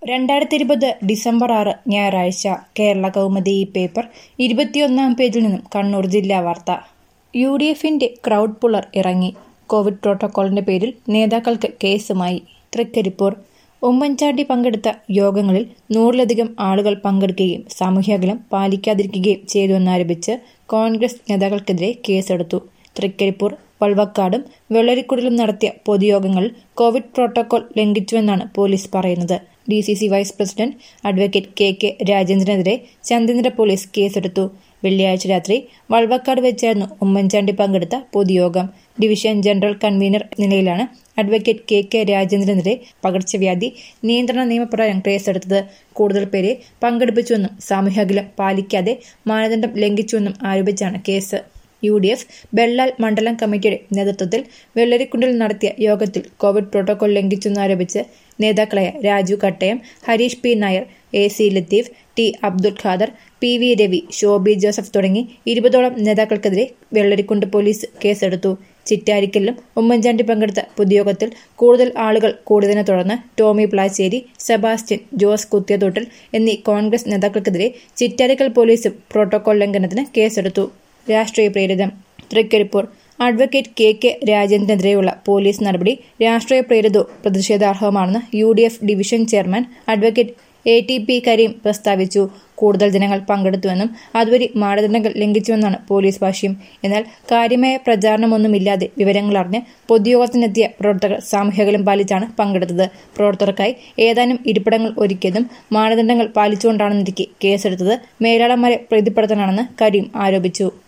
രണ്ടായിരത്തി ഇരുപത് ഡിസംബർ ആറ് ഞായറാഴ്ച കേരള കൗമുദി ഈ പേപ്പർ ഇരുപത്തിയൊന്നാം പേജിൽ നിന്നും കണ്ണൂർ ജില്ലാ വാർത്ത യു ഡി എഫിന്റെ ക്രൗഡ് പുള്ളർ ഇറങ്ങി കോവിഡ് പ്രോട്ടോക്കോളിന്റെ പേരിൽ നേതാക്കൾക്ക് കേസുമായി തൃക്കരിപ്പൂർ ഉമ്മൻചാണ്ടി പങ്കെടുത്ത യോഗങ്ങളിൽ നൂറിലധികം ആളുകൾ പങ്കെടുക്കുകയും സാമൂഹ്യകലം പാലിക്കാതിരിക്കുകയും ചെയ്തുവെന്നാരോപിച്ച് കോൺഗ്രസ് നേതാക്കൾക്കെതിരെ കേസെടുത്തു തൃക്കരിപ്പൂർ വൾവക്കാടും വെള്ളരിക്കുടിലും നടത്തിയ പൊതുയോഗങ്ങളിൽ കോവിഡ് പ്രോട്ടോകോൾ ലംഘിച്ചുവെന്നാണ് പോലീസ് പറയുന്നത് D C C vice president advocate K K രാജേന്ദ്രനെതിരെ ചന്ദനര പോലീസ് കേസെടുത്തു വെള്ളിയാഴ്ച രാത്രി വൾവക്കാട് വെച്ചായിരുന്നു ഉമ്മൻചാണ്ടി പങ്കെടുത്ത പൊതുയോഗം ഡിവിഷൻ ജനറൽ കൺവീനർ നിലയിലാണ് അഡ്വക്കേറ്റ് കെ കെ രാജേന്ദ്രനെതിരെ പകർച്ചവ്യാധി നിയന്ത്രണ നിയമപ്രകാരം കേസെടുത്തത് കൂടുതൽ പേരെ പങ്കെടുപ്പിച്ചുവെന്നും സാമൂഹ്യകലം പാലിക്കാതെ മാനദണ്ഡം ലംഘിച്ചുവെന്നും ആരോപിച്ചാണ് case U D F Bellal മണ്ഡലം കമ്മിറ്റിയുടെ നേതൃത്വത്തിൽ വെള്ളരിക്കുണ്ടിൽ നടത്തിയ യോഗത്തിൽ കോവിഡ് പ്രോട്ടോകോൾ ലംഘിച്ചെന്നാരോപിച്ച് നേതാക്കളായ Raju Kattayam Harish P Nair A C Latheef T Abdul Khader P V Ravi Shobi Joseph തുടങ്ങി ഇരുപതോളം നേതാക്കൾക്കെതിരെ വെള്ളരിക്കുണ്ട് പോലീസ് കേസെടുത്തു ചിറ്റാരിക്കലിലും ഉമ്മൻചാണ്ടി പങ്കെടുത്ത പൊതുയോഗത്തിൽ കൂടുതൽ ആളുകൾ കൂടിയതിനെ തുടർന്ന് ടോമി പ്ലാച്ചേരി സെബാസ്റ്റ്യൻ ജോസ് കുത്തിയതോട്ടൽ എന്നീ കോൺഗ്രസ് നേതാക്കൾക്കെതിരെ ചിറ്റാരിക്കൽ പോലീസും പ്രോട്ടോകോൾ ലംഘനത്തിന് കേസെടുത്തു രാഷ്ട്രീയ പ്രേരിതം തൃക്കരിപ്പൂർ അഡ്വക്കേറ്റ് കെ കെ രാജേന്ദ്രനെതിരെയുള്ള പോലീസ് നടപടി രാഷ്ട്രീയ പ്രേരിതവും പ്രതിഷേധാർഹവുമാണെന്ന് U D F division chairman advocate A T P Kareem പ്രസ്താവിച്ചു കൂടുതൽ ജനങ്ങൾ പങ്കെടുത്തുവെന്നും അതുവഴി മാനദണ്ഡങ്ങൾ ലംഘിച്ചുവെന്നാണ് പോലീസ് ഭാഷ്യം എന്നാൽ കാര്യമായ പ്രചാരണമൊന്നുമില്ലാതെ വിവരങ്ങളറിഞ്ഞ് പൊതുയോഗത്തിനെത്തിയ പ്രവർത്തകർ സാമൂഹ്യകലം പാലിച്ചാണ് പങ്കെടുത്തത് പ്രവർത്തകർക്കായി ഏതാനും ഇരിപ്പിടങ്ങൾ ഒരുക്കിയതും മാനദണ്ഡങ്ങൾ പാലിച്ചുകൊണ്ടാണെന്നിരിക്കെ കേസെടുത്തത് മേലാളന്മാരെ പ്രീതിപ്പെടുത്താനാണെന്ന് കരീം ആരോപിച്ചു